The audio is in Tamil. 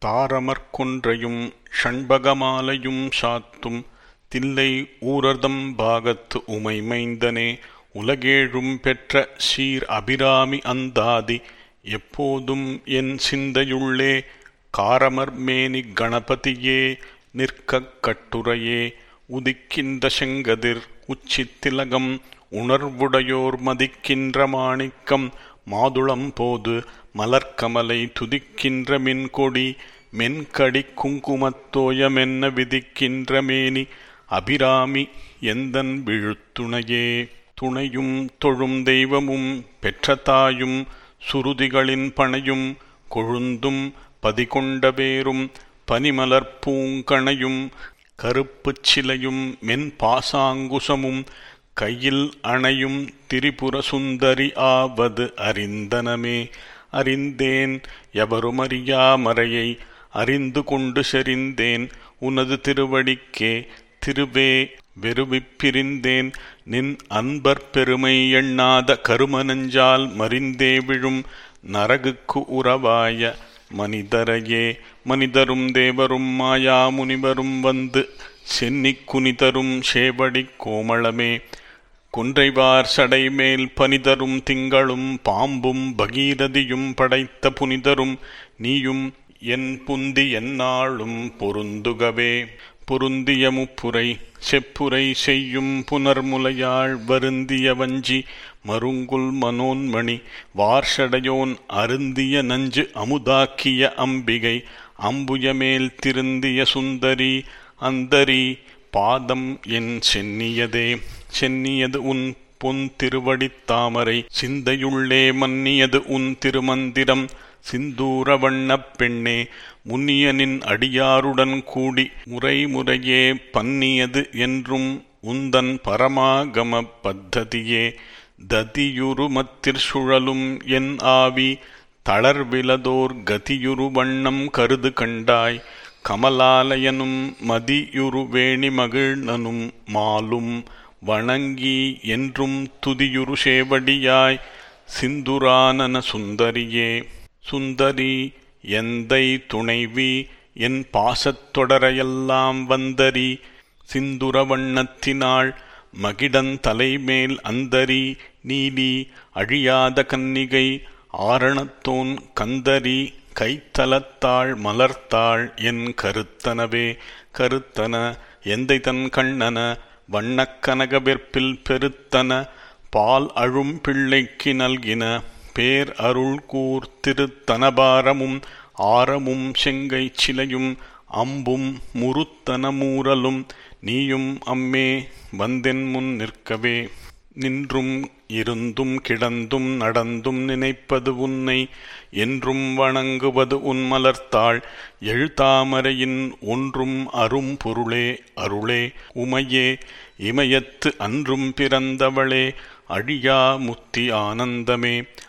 தாரமற் கொன்றையும் ஷண்பகமாலையும் சாத்தும் தில்லை ஊரர்தம் பாகத்து உமை மைந்தனே உலகேழும் பெற்ற சீர் அபிராமி அந்தாதி எப்போதும் என் சிந்தையுள்ளே காரமர் மேனி கணபதியே நிற்கக் கட்டுரையே உதிக்கின்ற செங்கதிர் உச்சித் திலகம் உணர்வுடையோர் மதிக்கின்ற மாணிக்கம் மாதுளம் போது மலர்க்கமலை துதிக்கின்ற மின்கொடி மென்கடி குங்குமத்தோயமென்ன விதிக்கின்ற மேனி அபிராமி எந்தன் விழுத்துணையே துணையும் தொழும் தெய்வமும் பெற்ற தாயும் சுருதிகளின் பனையும் கொழுந்தும் பதிகொண்ட வேரும் பனிமலர் பூங்கணையும் கருப்புச் சிலையும் மென் பாசாங்குசமும் கையில் அணையும் திரிபுர சுந்தரி ஆவது அறிந்தனமே அறிந்தேன் எவருமறியா மறையை அறிந்து கொண்டு செறிந்தேன் உனது திருவடிக்கே திருவே வெறுவிப் பிரிந்தேன் நின் அன்பர் பெருமை எண்ணாத கருமனஞ்சால் மறிந்தே விழும் நரகுக்கு உறவாய மனிதரையே மனிதரும் தேவரும் மாயா முனிவரும் வந்து சென்னிக் குனிதரும் சேவடிக் கோமளமே குன்றைவார் சடைமேல் பனிதரும் திங்களும் பாம்பும் பகீரதியும் படைத்த புனிதரும் நீயும் என் புந்தி எந்நாளும் பொருந்துகவே பொருந்திய முப்புரை செப்புரை செய்யும் புனர்முலையாள் வருந்திய வஞ்சி மருங்குல் மனோன்மணி வார்ஷடையோன் அருந்திய நஞ்சு அமுதாக்கிய அம்பிகை அம்புயமேல் திருந்திய சுந்தரி அந்தரி பாதம் என் சென்னியதே சென்னியது உன் பொன் திருவடித் தாமரை சிந்தையுள்ளே மன்னியது உன் திருமந்திரம் சிந்தூர வண்ணப் பெண்ணே முன்னியனின் அடியாருடன் கூடி முறை முறையே பன்னியது என்றும் உந்தன் பரமாகம பத்ததியே ததியுருமத்திற் சுழலும் என் ஆவி தளர்விலதோர் கதியுரு வண்ணம் கருது கண்டாய் கமலாலயனும் மதியுரு வேணி மகிழ்னனும் மாலும் வணங்கி என்றும் துதியுரு சேவடியாய் சிந்துரானன சுந்தரியே சுந்தரி எந்தை துணைவி என் பாசத்தொடரையெல்லாம் வந்தரி சிந்துர வண்ணத்தினாள் மகிடன் தலைமேல் அந்தரி நீலி அழியாத கன்னிகை ஆரணத்தோன் கந்தரி கைத்தலத்தாள் மலர்த்தாள் என் கருத்தனவே கருத்தன எந்தை தன் கண்ணன வண்ணக்கனக வெற்பில் பெருத்தன பால் அழும் பிள்ளைக்கு நல்கின பேர் அருள் கூர் திருத்தனபாரமும் ஆரமும் செங்கை சிலையும் அம்பும் முருத்தன மூரலும் நீயும் அம்மே வந்தென் முன் நிற்கவே நின்றும் இருந்தும் கிடந்தும் நடந்தும் நினைப்பது உன்னை என்றும் வணங்குவது உன் மலர்த்தாள் எழுதாமரையின் ஒன்றும் அரும் பொருளே அருளே உமையே இமயத்து அன்றும் பிறந்தவளே அழியா முத்தி ஆனந்தமே